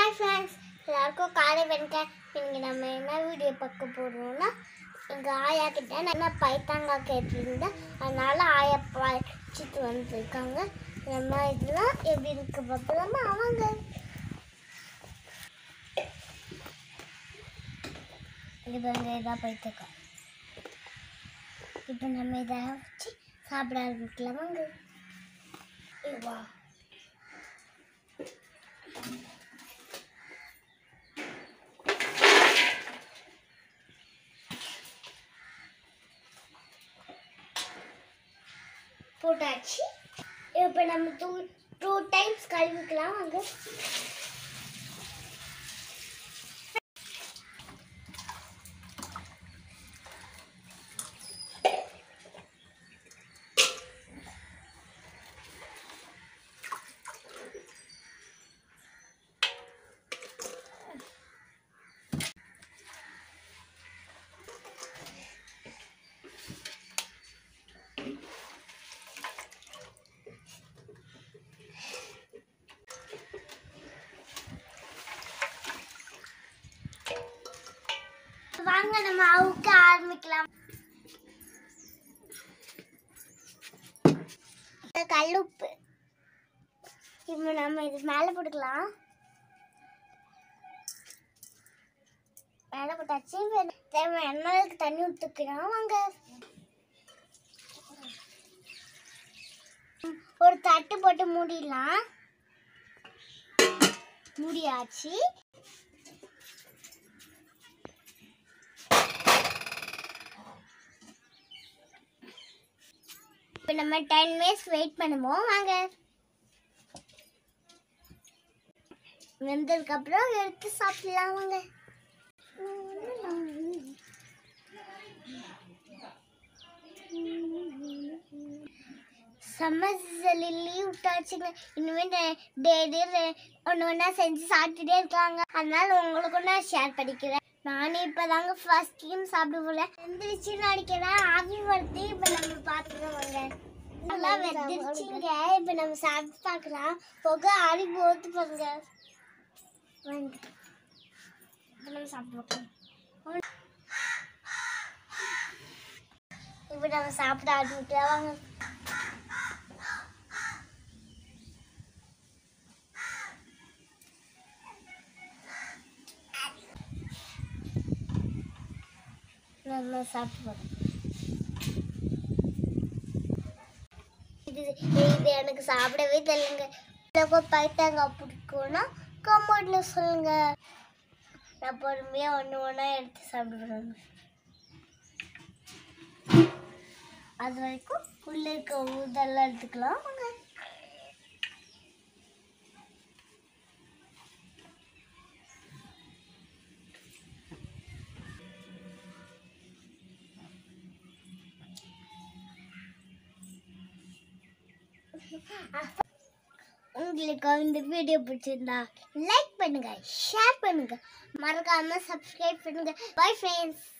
hi friends எல்லாருக்கும் காலை வணக்கம் இன்னைக்கு நம்ம என்ன வீடியோ பார்க்க போகிறோம்னா எங்கள் ஆயா கிட்ட நான் என்ன பைத்தாங்காய் கேட்டிருந்தேன் அதனால ஆயா பறிச்சிட்டு வந்துருக்காங்க நம்ம இதெல்லாம் எப்படி இருக்கு பார்க்கலாமா அவங்க இது பாருங்க இதான் பைத்தக்காய் இப்போ நம்ம இதை வச்சு சாப்பிட ஆரம்பிக்கலாமாங்க வா போட்டாச்சு இப்போ நம்ம டூ டூ டைம்ஸ் கழுவிக்கலாம் வாங்க வாங்க நம்ம அவுக்க ஆரம்பிக்கலாம் கல்லுப்பு இப்போ நம்ம இது மேலே போட்டுக்கலாம் மேலே போட்டாச்சு இப்ப தேவை எண்ணெய்க்கு தண்ணி ஊற்றுக்கலாம் வாங்க ஒரு தட்டு போட்டு மூடிடலாம் மூடியாச்சு இப்போ நம்ம டென் மினிட்ஸ் வெயிட் பண்ணுவோம் வாங்க வெந்ததுக்கு அப்புறம் எடுத்து சாப்பிடலாம் வாங்க சம்மர் சீசனில் லீவ் விட்டாச்சுங்க இனிமேல் டெய்லி ஒன்று ஒன்றா செஞ்சு சாப்பிட்டுட்டே இருக்காங்க அதனால உங்களுக்கும் நான் ஷேர் பண்ணிக்கிறேன் நானே இப்போ தாங்க ஃபர்ஸ்ட் டைம் சாப்பிட போல எந்திரிச்சு நடிக்கிறேன் ஆவி வருது இப்போ நம்ம பார்த்துருவாங்க நல்லா வெந்திருச்சுங்க இப்போ நம்ம சாப்பிட்டு பார்க்கலாம் புகை ஆறி போட்டு போங்க வாங்க இப்போ நம்ம சாப்பிட்டு பார்க்கலாம் இப்போ நம்ம சாப்பிட ஆரம்பிக்கலாம் வாங்க நம்ம சாப்பிட்டு பார்க்கலாம் இது இது எனக்கு சாப்பிடவே தெரியலங்க எனக்கு பைத்தாங்காய் பிடிக்கும்னா கம்போர்டில் சொல்லுங்க நான் பொறுமையாக ஒன்று ஒன்றா எடுத்து சாப்பிடுவேன் அது வரைக்கும் உள்ளே இருக்க ஊதெல்லாம் எடுத்துக்கலாம் வாங்க உங்களுக்கு இந்த வீடியோ பிடிச்சிருந்தா லைக் பண்ணுங்க ஷேர் பண்ணுங்க மறக்காம சப்ஸ்கிரைப் பண்ணுங்க பை ஃப்ரெண்ட்ஸ்